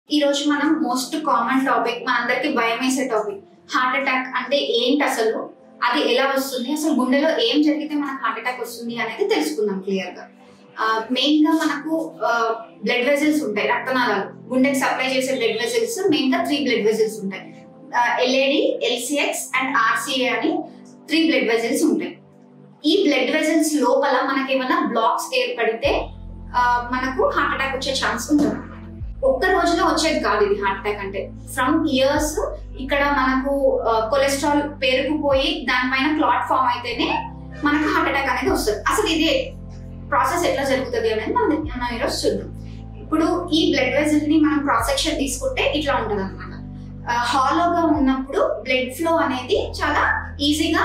ఈ రోజు మనం మోస్ట్ కామన్ టాపిక్ మనందరికి భయం వేసే టాపిక్ హార్ట్ అటాక్ అంటే ఏంటి అసలు అది ఎలా వస్తుంది అసలు గుండెలో ఏం జరిగితే మనకు హార్ట్ అటాక్ వస్తుంది అనేది తెలుసుకుందాం క్లియర్ గా మెయిన్ గా మనకు బ్లడ్ వెజల్స్ ఉంటాయి రక్తనాళాలు గుండెకి సప్లై చేసే బ్లడ్ వెజల్స్ మెయిన్ గా త్రీ బ్లడ్ వెజల్స్ ఉంటాయి ఎల్ఏడి ఎల్సిఎక్స్ అండ్ ఆర్సిఏ అని త్రీ బ్లడ్ వెజల్స్ ఉంటాయి ఈ బ్లడ్ వెజల్స్ లోపల మనకి ఏమైనా బ్లాక్స్ ఏర్పడితే ఆ, మనకు హార్ట్ అటాక్ వచ్చే ఛాన్స్ ఉంటుంది ఒక్క రోజులో వచ్చేది కాదు ఇది హార్ట్ అటాక్ అంటే ఫ్రమ్ ఇయర్స్ ఇక్కడ మనకు కొలెస్ట్రాల్ పెరిగిపోయి దానిపైన క్లాట్ ఫామ్ అయితేనే మనకు హార్ట్ అటాక్ అనేది వస్తుంది అసలు ఇది ప్రాసెస్ ఎట్లా జరుగుతుంది అనేది మనం మనం ఈరోజు చూద్దాం ఇప్పుడు ఈ బ్లడ్ వెజల్ ని మనం క్రాస్ సెక్షన్ తీసుకుంటే ఇట్లా ఉంటది అనమాట హాలోగా ఉన్నప్పుడు బ్లడ్ ఫ్లో అనేది చాలా ఈజీగా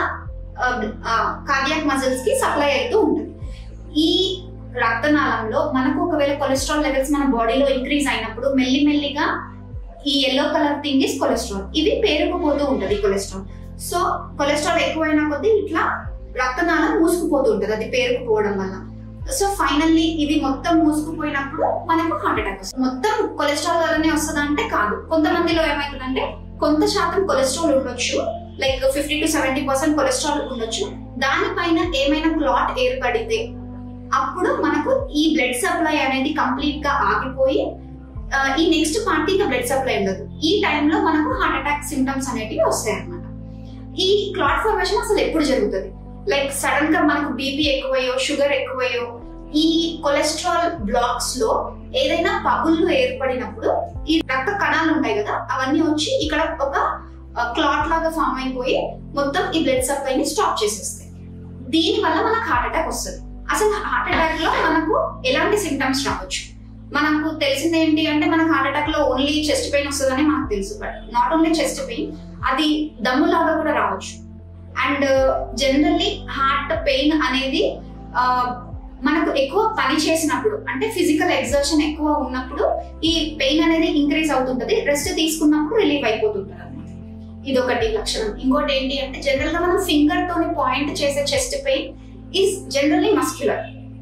కార్డియాక్ మజిల్స్ కి సప్లై అవుతూ ఉంటుంది ఈ రక్తనాళంలో మనకు ఒకవేళ కొలెస్ట్రాల్ లెవెల్స్ మన బాడీలో ఇంక్రీజ్ అయినప్పుడు మెల్లి మెల్లిగా ఈ yellow colour thing is cholesterol ఇది పేరుకుపోతూ ఉంటది కొలెస్ట్రాల్ సో కొలెస్ట్రాల్ ఎక్కువైన కొద్దీ ఇట్లా రక్తనాళం మూసుకుపోతూ ఉంటది అది పేరుకుపోవడం వల్ల సో ఫైనల్లీ ఇది మొత్తం మూసుకుపోయినప్పుడు మనకు హార్ట్ అటాక్ వస్తుంది మొత్తం కొలెస్ట్రాల్ వల్లనే వస్తుంది అంటే కాదు కొంతమందిలో ఏమవుతుందంటే కొంత శాతం కొలెస్ట్రాల్ ఉండొచ్చు like fifty to seventy percent cholesterol ఉండొచ్చు దానిపైన ఏమైనా క్లాట్ ఏర్పడితే అప్పుడు మనకు ఈ బ్లడ్ సప్లై అనేది కంప్లీట్ గా ఆగిపోయి ఆ, ఈ నెక్స్ట్ పార్టీకి బ్లడ్ సప్లై ఉండదు ఈ టైంలో మనకు హార్ట్ అటాక్ సిమ్టమ్స్ అనేటివి వస్తాయి అన్నమాట ఈ క్లాట్ ఫార్మేషన్ అసలు ఎప్పుడు జరుగుతుంది లైక్ సడన్ గా మనకు బీపీ ఎక్కువయ్యో షుగర్ ఎక్కువయ్యో ఈ కొలెస్ట్రాల్ బ్లాక్స్ లో ఏదైనా పగుళ్ళు ఏర్పడినప్పుడు ఈ రక్త కణాలు ఉంటాయి కదా అవన్నీ వచ్చి ఇక్కడ ఒక క్లాట్ లాగా ఫామ్ అయిపోయి మొత్తం ఈ బ్లడ్ సప్లై ని స్టాప్ చేసేస్తాయి దీని వల్ల మనకు హార్ట్ అటాక్ వస్తుంది అసలు హార్ట్ అటాక్ లో మనకు ఎలాంటి సిమ్టమ్స్ రావచ్చు మనకు తెలిసింది ఏంటి అంటే మనకు హార్ట్ అటాక్ లో ఓన్లీ చెస్ట్ పెయిన్ వస్తుందని మనకు తెలుసు but not only chest pain అది దమ్ములాగా కూడా రావచ్చు అండ్ జనరల్లీ హార్ట్ పెయిన్ అనేది ఆ, మనకు ఎక్కువ పని చేసినప్పుడు అంటే ఫిజికల్ ఎగ్జర్షన్ ఎక్కువ ఉన్నప్పుడు ఈ పెయిన్ అనేది ఇంక్రీజ్ అవుతుంటది రెస్ట్ తీసుకున్నప్పుడు రిలీవ్ అయిపోతుంటది అనమాట ఇది ఒకటి లక్షణం ఇంకోటి ఏంటి అంటే జనరల్ గా మనం ఫింగర్ తోని పాయింట్ చేసే chest pain is generally muscular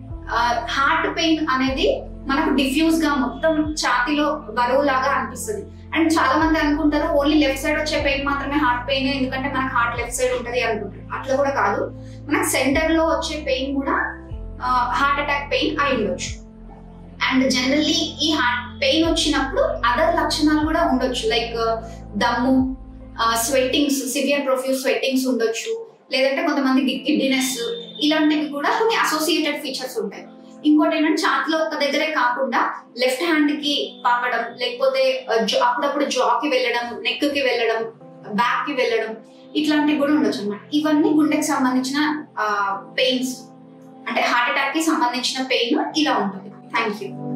heart pain అనేది మనకు డిఫ్యూజ్ గా మొత్తం ఛాతిలో బరువు లాగా అనిపిస్తుంది అండ్ చాలా మంది అనుకుంటారు ఓన్లీ లెఫ్ట్ సైడ్ వచ్చే పెయిన్ మాత్రమే హార్ట్ పెయిన్ ఎందుకంటే మనకు హార్ట్ లెఫ్ట్ సైడ్ ఉంటది అనుకుంటారు అట్లా కూడా కాదు మనకు సెంటర్ లో వచ్చే పెయిన్ కూడా హార్ట్ అటాక్ పెయిన్ అయి ఉండొచ్చు అండ్ జనరల్లీ ఈ హార్ట్ పెయిన్ వచ్చినప్పుడు అదర్ లక్షణాలు కూడా ఉండొచ్చు లైక్ దమ్ము స్వెట్టింగ్స్ సివియర్ ప్రొఫ్యూస్ స్వెట్టింగ్స్ ఉండొచ్చు లేదంటే కొంతమంది గిడ్డినెస్ ఇలాంటివి కూడా కొన్ని అసోసియేటెడ్ ఫీచర్స్ ఉంటాయి ఇంకోటి ఏంటంటే ఛాతిలో ఒక దగ్గరే కాకుండా లెఫ్ట్ హ్యాండ్ కి పాకడం లేకపోతే ఆ, జా- అప్పుడప్పుడు జా కి వెళ్ళడం నెక్ కి వెళ్ళడం బ్యాక్ కి వెళ్ళడం ఇట్లాంటివి కూడా ఉండొచ్చు అన్నమాట ఇవన్నీ గుండెకి సంబంధించిన పెయిన్స్ అంటే హార్ట్ అటాక్ కి సంబంధించిన పెయిన్ ఇలా ఉంటుంది థ్యాంక్ యూ